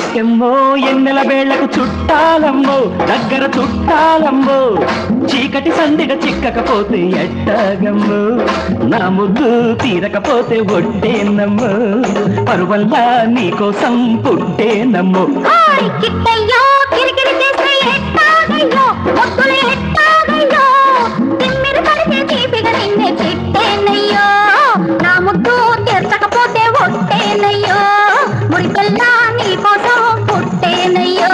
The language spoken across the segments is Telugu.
చిట్టెమ్మో ఎన్నెల వేళ్లకు చుట్టాలమ్మో దగ్గర చుట్టాలమ్మో చీకటి సందిగ చిక్కకపోతే ఎట్టాగమ్మో నా ముద్దు తీరకపోతే ఒట్టేనమ్మో పరువల్లా నీకోసం పుట్టేనమ్మో హాయ్ కిట్టయ్యో కిరికిరి చేస్తే ఎట్టాగయ్యో మొత్తులు ఎట్టాగయ్యో తిమ్మిరి పడితే తీపిగా నిన్నే చిట్టేనయ్యో నా ముద్దు తీర్చకపోతే ఒట్టేనయ్యో మురిపెల్లా నీకోసం పుట్టేనయ్యో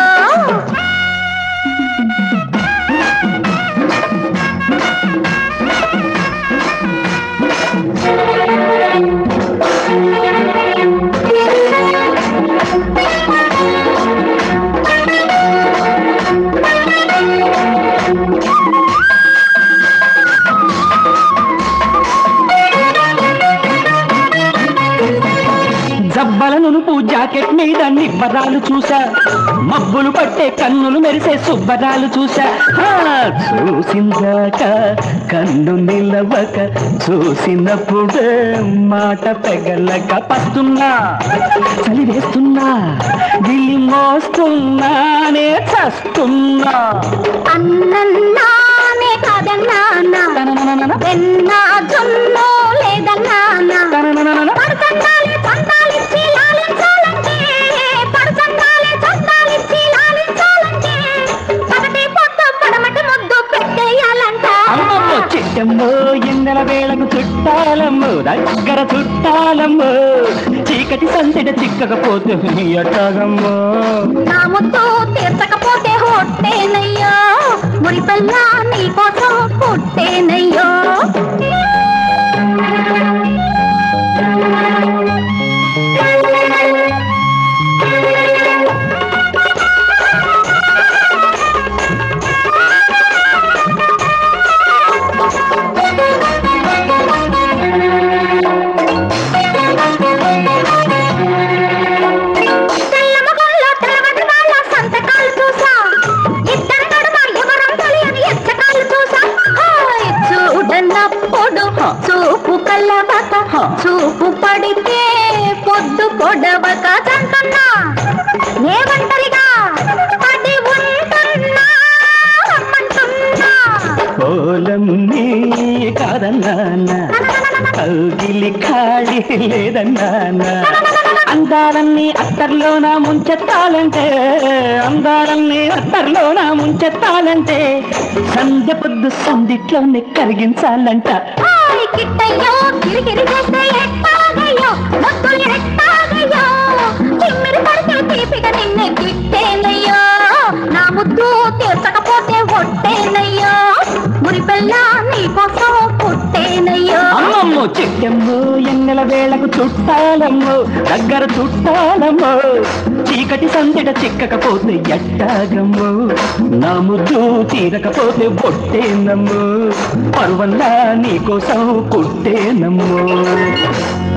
జబ్బల నునుపు జాకెట్ మీద నిబ్బరాలు చూసా మబ్బులు పట్టే కన్నులు మెరిసే సుబ్బరాలు చూసా హా, చూసిందాక కన్ను నిలవక చూసినప్పుడే మాట పెగలక పస్తున్నా చలి వేస్తున్నా గిల్లి మోస్తున్నానే చస్తున్నా అన్నన్నానే కాదన్నానా తననననన, వెన్నా జొన్నో లేదన్నానా తననననన. పడుతుండాలి చందాలిచ్చి లాలించాలంటే పడుతుండాలి చందాలిచ్చి లాలించాలంటే పగటి పొద్దు పడమటి ముద్దు పెట్టేయాలంట అమ్మమ్మో చిట్టమ్మో ఎన్నెల వేళకు చుట్టాలమ్మో దగ్గర చుట్టాలమ్మో చీకటి సందడి చిక్కకపోతే ఎట్టాగమ్మో నా ముద్దు తీర్చకపోతే హొట్టేనయ్యో మురిపల్లా నీకోసం పుట్టేనయ్యో తెల్లమొహంలో తెల్లవదనాల సంతకాలు చూసా ఇద్దరి నడుమ ఎవరం తెలియని ఎచ్చకాలు చూసా హాయ్ చూడనప్పుడు చూపు కల్లవక చూపు పడితే పొద్దు పొడవక చంటున్నా ఏమంటరిగా పడి ఉంటున్నా రమ్మంటున్నా పోలమ్మి కాదన్నానా కౌగిలి ఖాళీ లేదన్నానా అందాలన్నీ అత్తర్లోన ముంచెత్తాలంటే అందాలన్నీ అత్తర్లోన ముంచెత్తాలంటే సంధ్య పొద్దు సందిట్లోనే కరిగించాలంట హాయ్ కిట్టయ్యో కిరికిరి చేస్తే ఎట్టాగయ్యో ముద్దులు ఎట్టాగయ్యో చిమ్మిరి పడితే తీపిగా నిన్నే గిట్టేనయ్యో నా ముద్దు తీర్చకపోతే ఒట్టేనయ్యో మురిపెల్లా నీకోసం పుట్టేనయ్యో అమ్మమ్మో చెట్టెమ్మో ఎన్నెల వేళకు చుట్టాలమ్మో దగ్గర చుట్టాలమ్మో చీకటి సందెడ చిక్కకపోతే ఎట్టాగమ్మో నా ముద్దు తీరకపోతే పొట్టేనమ్మో పరువల్లా నీకోసం పుట్టేనమ్మో